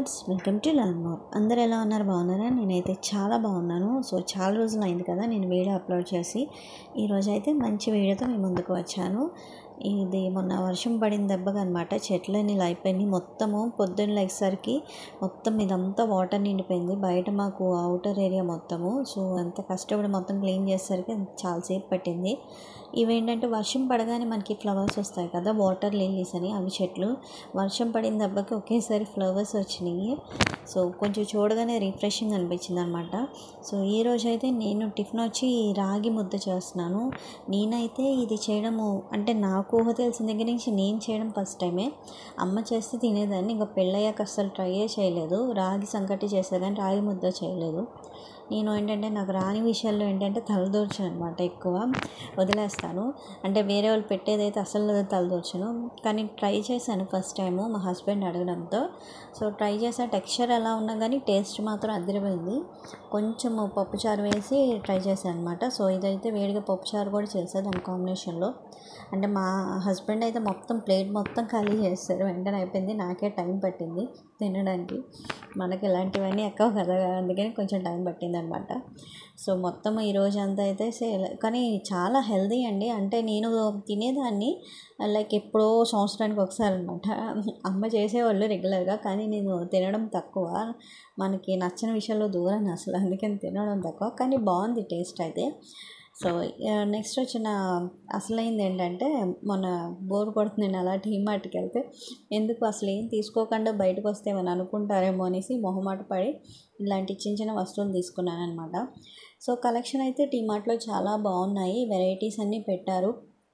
friends welcome to learn more అందరు ఎలా ఉన్నారు బాగున్నారా నేనైతే చాలా బాగున్నాను సో చాలా రోజులు అయింది కదా నేను వీడియో అప్లోడ్ చేసి ఈరోజు అయితే మంచి వీడియోతో మీ ముందుకు వచ్చాను ఇది మొన్న వర్షం పడిన దెబ్బగా అనమాట చెట్లన్నీ ఇలా అయిపోయినాయి మొత్తము పొద్దున్న లేచేసరికి మొత్తం ఇదంతా వాటర్ నిండిపోయింది బయట మాకు అవుటర్ ఏరియా మొత్తము సో అంత కష్టపడి మొత్తం క్లీన్ చేసేసరికి చాలాసేపు పట్టింది ఇవేంటంటే వర్షం పడగానే మనకి ఫ్లవర్స్ వస్తాయి కదా వాటర్ లిల్లీస్ అని అవి చెట్లు వర్షం పడిన దెబ్బకి ఒకేసారి ఫ్లవర్స్ వచ్చినాయి సో కొంచెం చూడగానే రిఫ్రెషింగ్ అనిపించింది అనమాట సో ఈ రోజు అయితే నేను టిఫిన్ వచ్చి రాగి ముద్ద చేస్తున్నాను నేనైతే ఇది చేయడము అంటే నాకు ఊహ తెలిసిన దగ్గర నుంచి నేను చేయడం ఫస్ట్ టైమే అమ్మ చేస్తే తినేదాన్ని ఇంకా పెళ్ళయ్యాక అస్సలు ట్రైయే చేయలేదు రాగి సంకటి చేసే కానీ రాగి ముద్ద చేయలేదు నేను ఏంటంటే నాకు రాని విషయాల్లో ఏంటంటే తలదూర్చను అనమాట ఎక్కువ వదిలేస్తాను అంటే వేరే వాళ్ళు పెట్టేదైతే అసలు తలదూర్చను కానీ ట్రై చేశాను ఫస్ట్ టైము మా హస్బెండ్ అడగడంతో సో ట్రై చేసా టెక్స్చర్ ఎలా ఉన్నా కానీ టేస్ట్ మాత్రం అదిరిపోయింది కొంచెం పప్పుచారు వేసి ట్రై చేశాను అనమాట సో ఇదైతే వేడిగా పప్పుచారు కూడా చేసా దాని కాంబినేషన్లో అంటే మా హస్బెండ్ అయితే మొత్తం ప్లేట్ మొత్తం ఖాళీ చేస్తారు వెంటనే అయిపోయింది నాకే టైం పట్టింది తినడానికి మనకి ఇలాంటివన్నీ ఎక్కువ కదా అందుకని కొంచెం టైం పట్టింది అనమాట సో మొత్తం ఈ రోజు అంతా అయితే సేల్ కానీ చాలా హెల్దీ అండి అంటే నేను తినేదాన్ని లైక్ ఎప్పుడో సంవత్సరానికి ఒకసారి అనమాట అమ్మ చేసేవాళ్ళు రెగ్యులర్గా కానీ నేను తినడం తక్కువ మనకి నచ్చని విషయంలో దూరం అసలు అందుకని తినడం తక్కువ కానీ బాగుంది టేస్ట్ అయితే సో నెక్స్ట్ వచ్చిన అసలైంది ఏంటంటే మొన్న బోర్ కొడుతుంది నేను అలా టీమార్ట్కి వెళ్తే ఎందుకు అసలు ఏం తీసుకోకుండా బయటకు వస్తే ఏమైనా అనుకుంటారేమో అనేసి మొహమాట పడి ఇలాంటి చిన్న చిన్న వస్తువులు తీసుకున్నాను అనమాట సో కలెక్షన్ అయితే టీమార్ట్లో చాలా బాగున్నాయి వెరైటీస్ అన్నీ పెట్టారు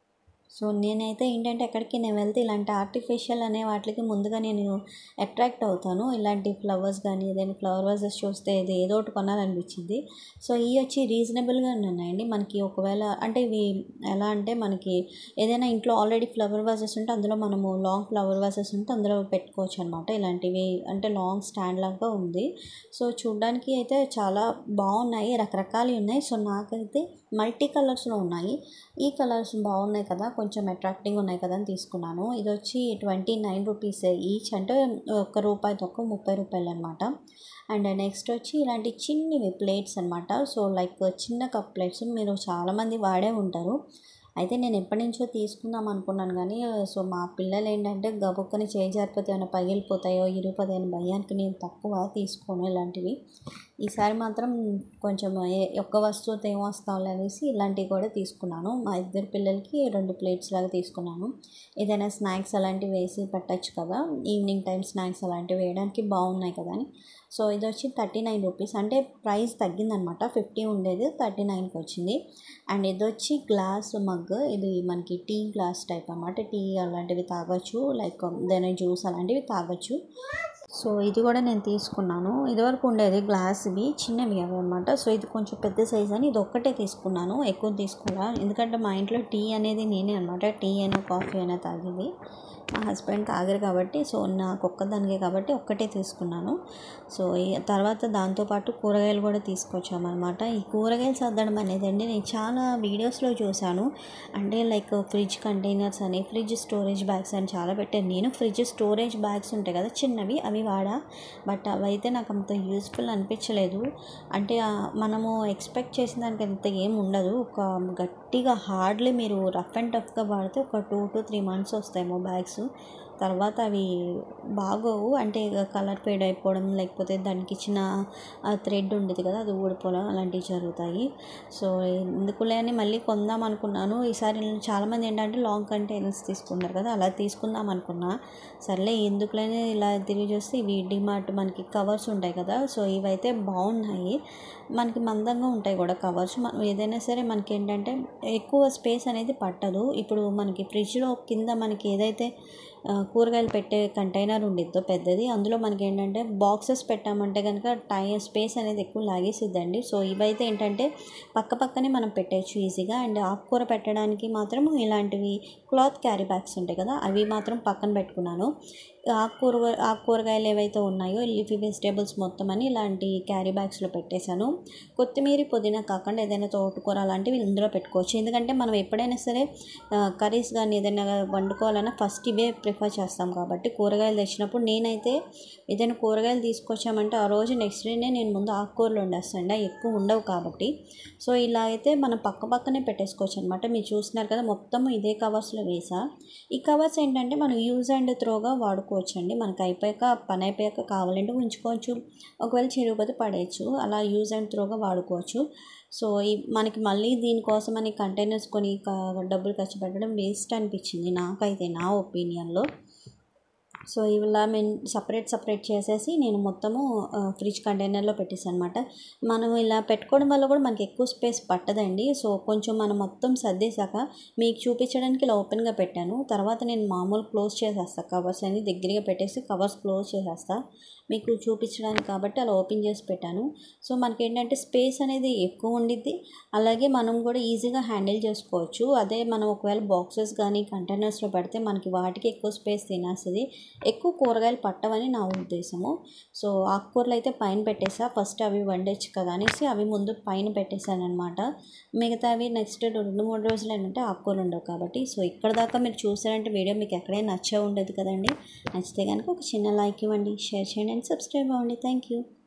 సో నేనైతే ఏంటంటే ఎక్కడికి నేను వెళ్తే ఇలాంటి ఆర్టిఫిషియల్ అనే వాటికి ముందుగా నేను అట్రాక్ట్ అవుతాను ఇలాంటి ఫ్లవర్స్ కానీ ఏదైనా ఫ్లవర్ వాజెస్ చూస్తే ఇది ఏదో ఒకటి కొనాలనిపించింది సో ఇవి వచ్చి రీజనబుల్గా ఉన్నాయండి మనకి ఒకవేళ అంటే ఇవి ఎలా అంటే మనకి ఏదైనా ఇంట్లో ఆల్రెడీ ఫ్లవర్ వాజెస్ ఉంటే అందులో మనము లాంగ్ ఫ్లవర్ వాజెస్ ఉంటే అందులో పెట్టుకోవచ్చు అనమాట ఇలాంటివి అంటే లాంగ్ స్టాండ్ లాగా ఉంది సో చూడడానికి అయితే చాలా బాగున్నాయి రకరకాలు ఉన్నాయి సో నాకైతే మల్టీ కలర్స్లో ఉన్నాయి ఈ కలర్స్ బాగున్నాయి కదా కొంచెం అట్రాక్టింగ్ ఉన్నాయి కదా అని తీసుకున్నాను ఇది వచ్చి ట్వంటీ నైన్ రూపీస్ ఈచ్ అంటే ఒక్క రూపాయి తక్కువ ముప్పై రూపాయలు అనమాట అండ్ నెక్స్ట్ వచ్చి ఇలాంటి చిన్నవి ప్లేట్స్ అనమాట సో లైక్ చిన్న కప్ ప్లేట్స్ మీరు చాలామంది వాడే ఉంటారు అయితే నేను ఎప్పటి నుంచో తీసుకుందాం అనుకున్నాను కానీ సో మా పిల్లలు ఏంటంటే గబుక్కని చేయి జారిపోతే ఏమైనా పగిలిపోతాయో ఇరిగిపోతాయో అని భయానికి నేను తక్కువ తీసుకోను ఇలాంటివి ఈసారి మాత్రం కొంచెం ఒక్క వస్తువుతో ఏం వస్తాం అనేసి ఇలాంటివి కూడా తీసుకున్నాను మా ఇద్దరు పిల్లలకి రెండు ప్లేట్స్ లాగా తీసుకున్నాను ఏదైనా స్నాక్స్ అలాంటివి వేసి పెట్టచ్చు కదా ఈవినింగ్ టైం స్నాక్స్ అలాంటివి వేయడానికి బాగున్నాయి కదా అని సో ఇది వచ్చి థర్టీ నైన్ రూపీస్ అంటే ప్రైస్ తగ్గిందనమాట ఫిఫ్టీ ఉండేది థర్టీ నైన్కి వచ్చింది అండ్ ఇది వచ్చి గ్లాస్ మగ్ ఇది మనకి టీ గ్లాస్ టైప్ అనమాట టీ అలాంటివి తాగొచ్చు లైక్ ఏదైనా జ్యూస్ అలాంటివి తాగొచ్చు సో ఇది కూడా నేను తీసుకున్నాను ఇదివరకు ఉండేది గ్లాస్వి చిన్నవి అవి అనమాట సో ఇది కొంచెం పెద్ద సైజ్ అని ఇది ఒక్కటే తీసుకున్నాను ఎక్కువ తీసుకోవాలా ఎందుకంటే మా ఇంట్లో టీ అనేది నేనే అనమాట టీ అయినా కాఫీ అయినా తాగేది మా హస్బెండ్ తాగరు కాబట్టి సో నాకు ఒక్కదానికే కాబట్టి ఒక్కటే తీసుకున్నాను సో తర్వాత దాంతోపాటు కూరగాయలు కూడా తీసుకొచ్చామన్నమాట ఈ కూరగాయలు సర్దడం అనేది అండి నేను చాలా వీడియోస్లో చూశాను అంటే లైక్ ఫ్రిడ్జ్ కంటైనర్స్ అని ఫ్రిడ్జ్ స్టోరేజ్ బ్యాగ్స్ అని చాలా పెట్టాను నేను ఫ్రిడ్జ్ స్టోరేజ్ బ్యాగ్స్ ఉంటాయి కదా చిన్నవి అవి వాడా బట్ అవైతే నాకు అంత యూస్ఫుల్ అనిపించలేదు అంటే మనము ఎక్స్పెక్ట్ చేసిన దానికి అంత ఏం ఉండదు ఒక గట్టిగా హార్డ్లీ మీరు రఫ్ అండ్ టఫ్గా వాడితే ఒక టూ టు త్రీ మంత్స్ వస్తాయేమో బ్యాగ్స్ తర్వాత అవి బాగోవు అంటే కలర్ ఫేడ్ అయిపోవడం లేకపోతే దానికి ఇచ్చిన థ్రెడ్ ఉండేది కదా అది ఊడిపోవడం అలాంటివి జరుగుతాయి సో ఎందుకులే అని మళ్ళీ కొందాం అనుకున్నాను ఈసారి చాలామంది ఏంటంటే లాంగ్ కంటైనర్స్ తీసుకున్నారు కదా అలా తీసుకుందాం అనుకున్నా సర్లే ఎందుకులేని ఇలా తిరిగి చూస్తే ఇవి డిమార్ట్ మనకి కవర్స్ ఉంటాయి కదా సో ఇవైతే బాగున్నాయి మనకి మందంగా ఉంటాయి కూడా కవర్స్ మనం ఏదైనా సరే మనకి ఏంటంటే ఎక్కువ స్పేస్ అనేది పట్టదు ఇప్పుడు మనకి ఫ్రిడ్జ్లో కింద మనకి ఏదైతే కూరగాయలు పెట్టే కంటైనర్ ఉండిద్దో పెద్దది అందులో మనకి ఏంటంటే బాక్సెస్ పెట్టామంటే కనుక టై స్పేస్ అనేది ఎక్కువ లాగేసిద్దండి సో ఇవైతే ఏంటంటే పక్క పక్కనే మనం పెట్టేయచ్చు ఈజీగా అండ్ ఆకుకూర పెట్టడానికి మాత్రం ఇలాంటివి క్లాత్ క్యారీ బ్యాగ్స్ ఉంటాయి కదా అవి మాత్రం పక్కన పెట్టుకున్నాను ఆకుకూర ఆకుకూరగాయలు ఏవైతే ఉన్నాయో లీఫీ వెజిటేబుల్స్ మొత్తం అని ఇలాంటి క్యారీ బ్యాగ్స్లో పెట్టేశాను కొత్తిమీర పుదీనా కాకుండా ఏదైనా తోటకూర అలాంటివి ఇందులో పెట్టుకోవచ్చు ఎందుకంటే మనం ఎప్పుడైనా సరే కర్రీస్ కానీ ఏదైనా వండుకోవాలన్నా ఫస్ట్ ఇవే ప్రిఫర్ చేస్తాం కాబట్టి కూరగాయలు తెచ్చినప్పుడు నేనైతే ఏదైనా కూరగాయలు తీసుకొచ్చామంటే ఆ రోజు నెక్స్ట్ డేనే నేను ముందు ఆకుకూరలు వండేస్తాను ఎక్కువ ఉండవు కాబట్టి సో ఇలా అయితే మనం పక్క పక్కనే పెట్టేసుకోవచ్చు అనమాట మీరు చూస్తున్నారు కదా మొత్తం ఇదే కవర్స్లో వేసా ఈ కవర్స్ ఏంటంటే మనం యూజ్ అండ్ త్రోగా వాడుకోవచ్చు అండి మనకు అయిపోయాక పని అయిపోయాక కావాలంటే ఉంచుకోవచ్చు ఒకవేళ చిరిగిపోతే పడేయచ్చు అలా యూజ్ అండ్ త్రోగా వాడుకోవచ్చు సో ఈ మనకి మళ్ళీ దీనికోసం అని కంటైనర్స్ కొని క- డబ్బులు ఖర్చు పెట్టడం వేస్ట్ అనిపించింది నాకైతే నా ఒపీనియన్లో సో ఇలా మేము సపరేట్ సపరేట్ చేసేసి నేను మొత్తము ఆ, ఫ్రిడ్జ్ కంటైనర్లో పెట్టేసాను అనమాట మనం ఇలా పెట్టుకోవడం వల్ల కూడా మనకి ఎక్కువ స్పేస్ పట్టదండి సో కొంచెం మనం మొత్తం సర్దేశాక మీకు చూపించడానికి ఇలా ఓపెన్గా పెట్టాను తర్వాత నేను మామూలు క్లోజ్ చేసేస్తా కవర్స్ అన్ని దగ్గరగా పెట్టేసి కవర్స్ క్లోజ్ చేసేస్తా మీకు చూపించడానికి కాబట్టి అలా ఓపెన్ చేసి పెట్టాను సో మనకి ఏంటంటే స్పేస్ అనేది ఎక్కువ ఉండిద్ది అలాగే మనం కూడా ఈజీగా హ్యాండిల్ చేసుకోవచ్చు అదే మనం ఒకవేళ బాక్సెస్ కానీ కంటైనర్స్లో పెడితే మనకి వాటికి ఎక్కువ స్పేస్ తినేస్తుంది ఎక్కువ కూరగాయలు పట్టవని నా ఉద్దేశము సో ఆకుకూరలు అయితే పైన పెట్టేసా ఫస్ట్ అవి వండొచ్చు కదా అనేసి అవి ముందు పైన పెట్టేశాను అనమాట మిగతావి నెక్స్ట్ రెండు మూడు రోజులు ఏంటంటే ఆకుకూరలు ఉండవు కాబట్టి సో ఇక్కడ దాకా మీరు చూసారంటే వీడియో మీకు ఎక్కడైనా నచ్చే ఉండదు కదండి నచ్చితే కనుక ఒక చిన్న లైక్ ఇవ్వండి షేర్ చేయండి అండ్ సబ్స్క్రైబ్ అవ్వండి థ్యాంక్ యూ